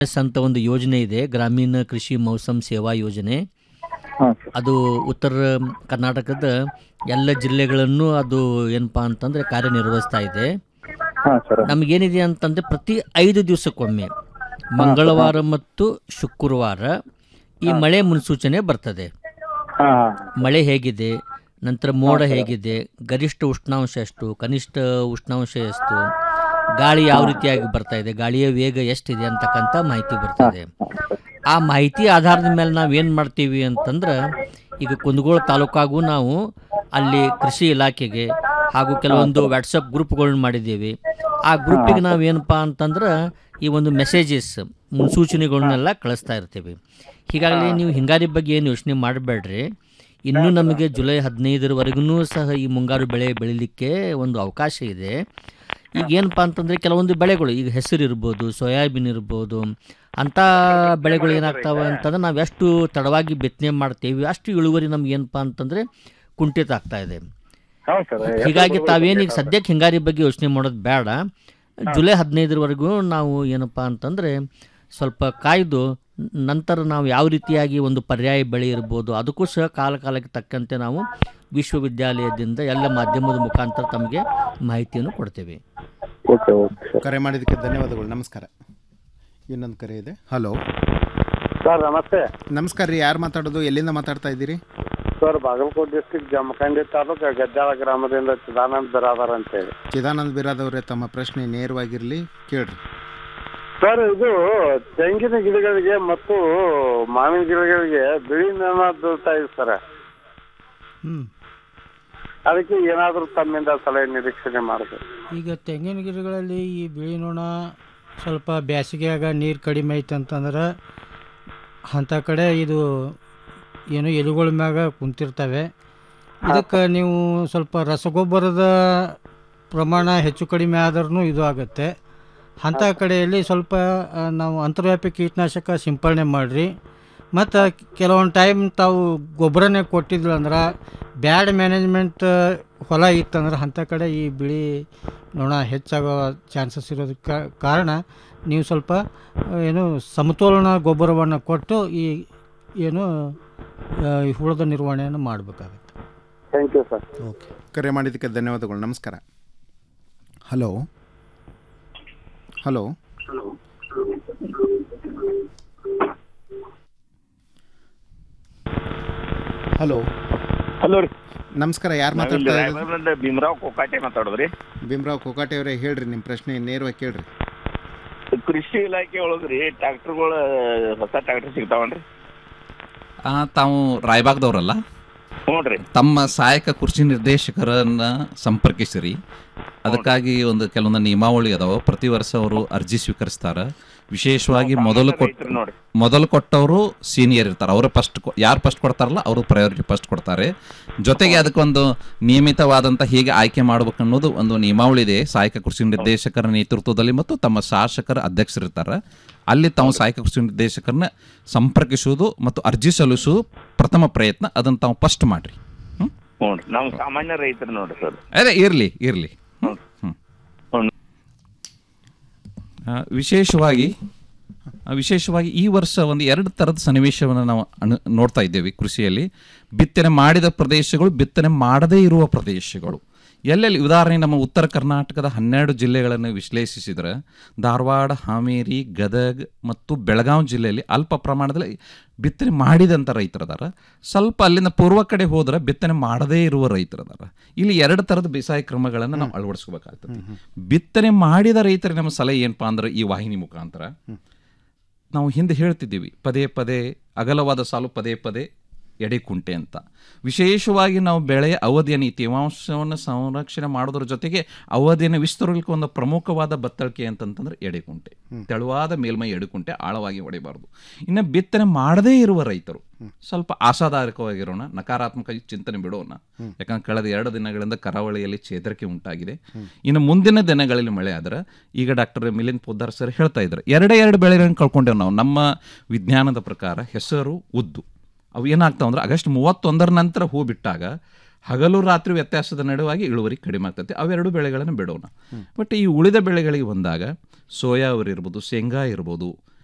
S ಅಂತ ಒಂದು ಯೋಜನೆ ಇದೆ ಗ್ರಾಮೀಣ ಕೃಷಿ ಮೌಸಮ್ ಸೇವಾ ಯೋಜನೆ ಅದು ಉತ್ತರ ಕರ್ನಾಟಕದ ಎಲ್ಲ ಜಿಲ್ಲೆಗಳನ್ನು ಅದು ಏನಪ್ಪಾ ಅಂತಂದ್ರೆ ಕಾರ್ಯನಿರ್ವಹಿಸ್ತಾ ಇದೆ ನಮಗೇನಿದೆ ಅಂತಂದ್ರೆ ಪ್ರತಿ ಐದು ದಿವಸಕ್ಕೊಮ್ಮೆ ಮಂಗಳವಾರ ಮತ್ತು ಶುಕ್ರವಾರ ಈ ಮಳೆ ಮುನ್ಸೂಚನೆ ಬರ್ತದೆ ಮಳೆ ಹೇಗಿದೆ ನಂತರ ಮೋಡ ಹೇಗಿದೆ ಗರಿಷ್ಠ ಉಷ್ಣಾಂಶ ಎಷ್ಟು ಕನಿಷ್ಠ ಉಷ್ಣಾಂಶ ಎಷ್ಟು ಗಾಳಿ ಯಾವ ರೀತಿಯಾಗಿ ಬರ್ತಾ ಇದೆ ಗಾಳಿಯ ವೇಗ ಎಷ್ಟಿದೆ ಅಂತಕ್ಕಂಥ ಮಾಹಿತಿ ಬರ್ತದೆ ಆ ಮಾಹಿತಿ ಆಧಾರದ ಮೇಲೆ ನಾವು ಏನು ಮಾಡ್ತೀವಿ ಅಂತಂದ್ರೆ ಈಗ ಕುಂದಗೋಳ ತಾಲೂಕಾಗೂ ನಾವು ಅಲ್ಲಿ ಕೃಷಿ ಇಲಾಖೆಗೆ ಹಾಗೂ ಕೆಲವೊಂದು ವಾಟ್ಸಪ್ ಗ್ರೂಪ್ಗಳನ್ನ ಮಾಡಿದ್ದೀವಿ ಆ ಗ್ರೂಪಿಗೆ ನಾವು ಏನಪ್ಪಾ ಅಂತಂದ್ರೆ ಈ ಒಂದು ಮೆಸೇಜಸ್ ಮುನ್ಸೂಚನೆಗಳನ್ನೆಲ್ಲ ಕಳಿಸ್ತಾ ಇರ್ತೀವಿ ಹೀಗಾಗಿ ನೀವು ಹಿಂಗಾರಿ ಬಗ್ಗೆ ಏನು ಯೋಚನೆ ಮಾಡಬೇಡ್ರಿ ಇನ್ನೂ ನಮಗೆ ಜುಲೈ ಹದಿನೈದರವರೆಗೂ ಸಹ ಈ ಮುಂಗಾರು ಬೆಳೆ ಬೆಳಿಲಿಕ್ಕೆ ಒಂದು ಅವಕಾಶ ಇದೆ ಈಗ ಏನಪ್ಪ ಅಂತಂದರೆ ಕೆಲವೊಂದು ಬೆಳೆಗಳು ಈಗ ಹೆಸರು ಇರ್ಬೋದು ಸೋಯಾಬೀನ್ ಇರ್ಬೋದು ಅಂಥ ಬೆಳೆಗಳು ಏನಾಗ್ತಾವೆ ಅಂತಂದ್ರೆ ನಾವು ಎಷ್ಟು ತಡವಾಗಿ ಬಿತ್ತನೆ ಮಾಡ್ತೀವಿ ಅಷ್ಟು ಇಳುವರಿ ನಮ್ಗೆ ಏನಪ್ಪ ಅಂತಂದರೆ ಕುಂಠಿತ ಆಗ್ತಾ ಇದೆ ಹೌದು ಸರ್ ಹೀಗಾಗಿ ತಾವೇನೀಗ ಸದ್ಯಕ್ಕೆ ಹಿಂಗಾರಿ ಬಗ್ಗೆ ಯೋಚನೆ ಮಾಡೋದು ಬೇಡ ಜುಲೈ ಹದಿನೈದರವರೆಗೂ ನಾವು ಏನಪ್ಪ ಅಂತಂದರೆ ಸ್ವಲ್ಪ ಕಾಯ್ದು ನಂತರ ನಾವು ಯಾವ ರೀತಿಯಾಗಿ ಒಂದು ಪರ್ಯಾಯ ಬೆಳೆ ಇರ್ಬೋದು ಅದಕ್ಕೂ ಸಹ ಕಾಲ ಕಾಲಕ್ಕೆ ತಕ್ಕಂತೆ ನಾವು ವಿಶ್ವವಿದ್ಯಾಲಯದಿಂದ ಎಲ್ಲ ಮಾಧ್ಯಮದ ಮುಖಾಂತರ ತಮಗೆ ಮಾಹಿತಿಯನ್ನು ಕೊಡ್ತೇವೆ ಓಕೆ ಓಕೆ ಕರೆ ಮಾಡಿದ್ದಕ್ಕೆ ಧನ್ಯವಾದಗಳು ನಮಸ್ಕಾರ ಇನ್ನೊಂದು ಕರೆ ಇದೆ ಹಲೋ ಸರ್ ನಮಸ್ತೆ ನಮಸ್ಕಾರ ರೀ ಯಾರು ಮಾತಾಡೋದು ಎಲ್ಲಿಂದ ಮಾತಾಡ್ತಾ ಇದ್ದೀರಿ ಸರ್ ಬಾಗಲಕೋಟೆ ಡಿಸ್ಟಿಕ್ ಜಮಖಂಡಿ ತಾಲೂಕು ಗದ್ದಾಳ ಗ್ರಾಮದಿಂದ ಚಿದಾನಂದ್ ಬಿರಾದರ್ ಅಂತೇಳಿ ಚಿದಾನಂದ ಬಿರಾದವ್ರೆ ತಮ್ಮ ಪ್ರಶ್ನೆ ನೇರವಾಗಿರಲಿ ಕೇಳ್ರಿ ಸರ್ ಇದು ತೆಂಗಿನ ಗಿಡಗಳಿಗೆ ಮತ್ತು ಮಾವಿನ ಗಿಡಗಳಿಗೆ ಬಿಳಿ ನೊಣ ಬೀಳ್ತಾ ಇದೆ ಸರ್ ಹ್ಮ್ ಅದಕ್ಕೆ ಏನಾದರೂ ತಮ್ಮಿಂದ ಸಲಹೆ ನಿರೀಕ್ಷಣೆ ಮಾಡಬೇಕು ಈಗ ತೆಂಗಿನ ಗಿಡಗಳಲ್ಲಿ ಈ ಬಿಳಿ ನೊಣ ಸ್ವಲ್ಪ ಬೇಸಿಗೆಯಾಗ ನೀರು ಕಡಿಮೆ ಐತೆ ಅಂತಂದ್ರೆ ಅಂಥ ಕಡೆ ಇದು ಏನು ಎಲೆಗಳ ಮ್ಯಾಗ ಕುಂತಿರ್ತವೆ ಇದಕ್ಕೆ ನೀವು ಸ್ವಲ್ಪ ರಸಗೊಬ್ಬರದ ಪ್ರಮಾಣ ಹೆಚ್ಚು ಕಡಿಮೆ ಆದ್ರೂ ಇದು ಆಗುತ್ತೆ ಅಂಥ ಕಡೆಯಲ್ಲಿ ಸ್ವಲ್ಪ ಆ, ನಾವು ಅಂತರ್ವ್ಯಾಪಿ ಕೀಟನಾಶಕ ಸಿಂಪಡಣೆ ಮಾಡಿರಿ ಮತ್ತು ಕೆಲವೊಂದು ಟೈಮ್ ತಾವು ಗೊಬ್ಬರನೇ ಕೊಟ್ಟಿದ್ರು ಅಂದ್ರೆ ಬ್ಯಾಡ್ ಮ್ಯಾನೇಜ್ಮೆಂಟ್ ಹೊಲ ಇತ್ತಂದ್ರೆ ಅಂಥ ಕಡೆ ಈ ಬಿಳಿ ನೊಣ ಹೆಚ್ಚಾಗೋ ಚಾನ್ಸಸ್ ಇರೋದಕ್ಕೆ ಕಾರಣ ನೀವು ಸ್ವಲ್ಪ ಆ, ಏನು ಸಮತೋಲನ ಗೊಬ್ಬರವನ್ನು ಕೊಟ್ಟು ಈ ಏನು ಆ, ಈ ಹುಳದ ನಿರ್ವಹಣೆಯನ್ನು ಮಾಡಬೇಕಾಗುತ್ತೆ ಥ್ಯಾಂಕ್ ಯು ಸರ್ ಓಕೆ ಕರೆ ಮಾಡಿದ್ದಕ್ಕೆ ಧನ್ಯವಾದಗಳು ನಮಸ್ಕಾರ ಹಲೋ ಹಲೋ ಹಲೋ ಹಲೋ ರೀ ನಮಸ್ಕಾರ ಯಾರು ನಾವಿಲ್ಲಿ ಮಾತಾಡ್ತಾ ಇರೋದು ರಾಯಬಾಗದಿಂದ ಭೀಮರಾವ್ ಕೋಕಾಟೆ ಮಾತಾಡೋದ್ರಿ ಭೀಮರಾವ್ ಕೋಕಾಟೆ ಅವರೇ ಹೇಳ್ರಿ ನಿಮ್ಮ ಪ್ರಶ್ನೆ ನೇರವಾಗಿ ಕೇಳ್ರಿ ಕೃಷಿ ಇಲಾಖೆ ಒಳಗ್ರಿ ಟ್ರ್ಯಾಕ್ಟರ್ಗಳು ಹೊಸ ಟ್ರ್ಯಾಕ್ಟರ್ ಸಿಗ್ತಾವನ್ರಿ ಆ, ತಾವು ರಾಯಬಾಗ್ದವ್ರಲ್ಲ ಹ್ಞೂ ತಮ್ಮ ಸಹಾಯಕ ಕೃಷಿ ನಿರ್ದೇಶಕರನ್ನ ಸಂಪರ್ಕಿಸಿರಿ ಅದಕ್ಕಾಗಿ ಒಂದು ಕೆಲವೊಂದು ನಿಯಮಾವಳಿ ಅದಾವ ಪ್ರತಿ ವರ್ಷ ಅವರು ಅರ್ಜಿ ಸ್ವೀಕರಿಸ್ತಾರ ವಿಶೇಷವಾಗಿ ಮೊದಲು ಕೊಟ್ ರೈತರು ನೋಡ್ರಿ. ಮೊದಲು ಕೊಟ್ಟವರು ಸೀನಿಯರ್ ಇರ್ತಾರೆ ಅವರು ಫಸ್ಟ್ ಯಾರು ಫಸ್ಟ್ ಕೊಡ್ತಾರಲ್ಲ ಅವರು ಪ್ರಯಾರಿಟಿ ಫಸ್ಟ್ ಕೊಡ್ತಾರೆ ಜೊತೆಗೆ ಅದಕ್ಕೊಂದು ನಿಯಮಿತವಾದಂಥ ಹೇಗೆ ಆಯ್ಕೆ ಮಾಡ್ಬೇಕು ಅನ್ನೋದು ಒಂದು ನಿಯಮಾವಳಿ ಇದೆ ಸಹಾಯಕ ಕೃಷಿ ನಿರ್ದೇಶಕರ ನೇತೃತ್ವದಲ್ಲಿ ಮತ್ತು ತಮ್ಮ ಶಾಸಕರ ಅಧ್ಯಕ್ಷರಿರ್ತಾರೆ ಅಲ್ಲಿ ತಾವು ಸಹಾಯಕ ಕೃಷಿ ನಿರ್ದೇಶಕರನ್ನ ಸಂಪರ್ಕಿಸುವುದು ಮತ್ತು ಅರ್ಜಿ ಸಲ್ಲಿಸುವುದು ಪ್ರಥಮ ಪ್ರಯತ್ನ ಅದನ್ನು ತಾವು ಫಸ್ಟ್ ಮಾಡಿರಿ ಹ್ಞೂ ರೀ ನಾವು ಸಾಮಾನ್ಯ ರೈತರು ನೋಡ್ರಿ ಸರ್ ಅದೇ ಇರಲಿ ಇರಲಿ ವಿಶೇಷವಾಗಿ ಆ, ವಿಶೇಷವಾಗಿ ಈ ವರ್ಷ ಒಂದು ಎರಡು ಥರದ ಸನ್ನಿವೇಶವನ್ನು ನಾವು ಅನು ನೋಡ್ತಾ ಇದ್ದೇವೆ ಕೃಷಿಯಲ್ಲಿ ಬಿತ್ತನೆ ಮಾಡಿದ ಪ್ರದೇಶಗಳು ಬಿತ್ತನೆ ಮಾಡದೇ ಇರುವ ಪ್ರದೇಶಗಳು ಎಲ್ಲೆಲ್ಲಿ ಉದಾಹರಣೆ ನಮ್ಮ ಉತ್ತರ ಕರ್ನಾಟಕದ ಹನ್ನೆರಡು ಜಿಲ್ಲೆಗಳನ್ನು ವಿಶ್ಲೇಷಿಸಿದರೆ ಧಾರವಾಡ ಹಾವೇರಿ ಗದಗ್ ಮತ್ತು ಬೆಳಗಾವಿ ಜಿಲ್ಲೆಯಲ್ಲಿ ಅಲ್ಪ ಪ್ರಮಾಣದಲ್ಲಿ ಬಿತ್ತನೆ ಮಾಡಿದಂಥ ರೈತರದಾರ ಸ್ವಲ್ಪ ಅಲ್ಲಿಂದ ಪೂರ್ವ ಕಡೆ ಹೋದ್ರೆ ಬಿತ್ತನೆ ಮಾಡದೇ ಇರುವ ರೈತರದಾರ ಇಲ್ಲಿ ಎರಡು ಥರದ ಬೇಸಾಯ ಕ್ರಮಗಳನ್ನು ನಾವು ಅಳವಡಿಸ್ಕೋಬೇಕಾಗ್ತದೆ ಬಿತ್ತನೆ ಮಾಡಿದ ರೈತರಿಗೆ ನಮ್ಮ ಸಲಹೆ ಏನಪ್ಪಾ ಅಂದ್ರೆ ಈ ವಾಹಿನಿ ಮುಖಾಂತರ ನಾವು ಹಿಂದೆ ಹೇಳ್ತಿದ್ದೀವಿ ಪದೇ ಪದೇ ಅಗಲವಾದ ಸಾಲು ಪದೇ ಪದೇ ಎಡೆಕುಂಟೆ ಅಂತ ವಿಶೇಷವಾಗಿ ನಾವು ಬೆಳೆಯ ಅವಧಿಯನ್ನು ಈ ತೇವಾಂಶವನ್ನು ಸಂರಕ್ಷಣೆ ಮಾಡೋದ್ರ ಜೊತೆಗೆ ಅವಧಿಯನ್ನು ವಿಸ್ತರಿಸಲಿಕ್ಕೆ ಒಂದು ಪ್ರಮುಖವಾದ ಬತ್ತಳಿಕೆ ಅಂತಂತಂದ್ರೆ ಎಡೆಕುಂಟೆ ತೆಳುವಾದ ಮೇಲ್ಮೈ ಎಡೆಕುಂಟೆ ಆಳವಾಗಿ ಹೊಡೆಯಬಾರ್ದು ಇನ್ನು ಬಿತ್ತನೆ ಮಾಡದೇ ಇರುವ ರೈತರು ಸ್ವಲ್ಪ ಆಶಾದಾಯಕವಾಗಿರೋಣ ನಕಾರಾತ್ಮಕ ಚಿಂತನೆ ಬಿಡೋಣ ಯಾಕಂದ್ರೆ ಕಳೆದ ಎರಡು ದಿನಗಳಿಂದ ಕರಾವಳಿಯಲ್ಲಿ ಚೇತರಿಕೆ ಉಂಟಾಗಿದೆ ಇನ್ನು ಮುಂದಿನ ದಿನಗಳಲ್ಲಿ ಮಳೆ ಆದ್ರೆ ಈಗ ಡಾಕ್ಟರ್ ಮಿಲಿಂದ್ ಪೋದ್ದಾರ್ ಸರ್ ಹೇಳ್ತಾ ಇದ್ದಾರೆ ಎರಡೇ ಎರಡು ಬೆಳೆಗಳನ್ನು ಕಳ್ಕೊಂಡೇವು ನಾವು ನಮ್ಮ ವಿಜ್ಞಾನದ ಪ್ರಕಾರ ಹೆಸರು ಉದ್ದು ಅವು ಏನಾಗ್ತಾವ ಅಂದ್ರೆ ಆಗಸ್ಟ್ ಮೂವತ್ತೊಂದರ ನಂತರ ಹೂ ಬಿಟ್ಟಾಗ ಹಗಲು ರಾತ್ರಿ ವ್ಯತ್ಯಾಸದ ನಡುವಾಗಿ ಇಳುವರಿ ಕಡಿಮೆ ಆಗ್ತದೆ ಅವೆರಡು ಬೆಳೆಗಳನ್ನು ಬಿಡೋಣ ಬಟ್ ಈ ಉಳಿದ ಬೆಳೆಗಳಿಗೆ ಬಂದಾಗ ಸೋಯಾ ಇರ್ಬೋದು ಶೇಂಗಾ ಇರ್ಬೋದು